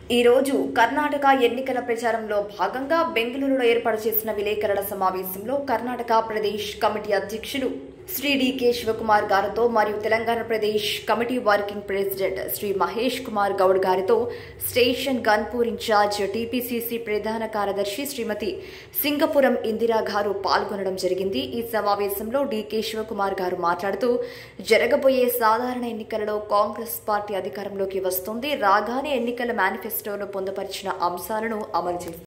ఈ రోజు కర్ణాటక ఎన్నికల ప్రచారంలో భాగంగా బెంగళూరులో ఏర్పాటు చేసిన విలేకరుల సమావేశంలో కర్ణాటక ప్రదేశ్ కమిటీ అధ్యక్షులు శ్రీ డికే శివకుమార్ గారితో మరియు Telangana Pradesh committee working president Shri Mahesh Kumar Goud గారితో స్టేషన్ గన్పూర్ ఇన్ఛార్జ్ టీపీసీసీ ప్రధాన కార్యదర్శి శ్రీమతి సింగపురం ఇందిరా గారు పాల్గొనడం జరిగింది ఈ సమావేశంలో డికే శివకుమార్ గారు మాట్లాడుతూ జరగబోయే సాధారణ ఎన్నికలలో కాంగ్రెస్ పార్టీ అధికారంలోకి వస్తుంది రాగానే ఎన్నికల మేనిఫెస్టోలో పొందుపరిచిన అంశాలను అమలు చేస్తుంది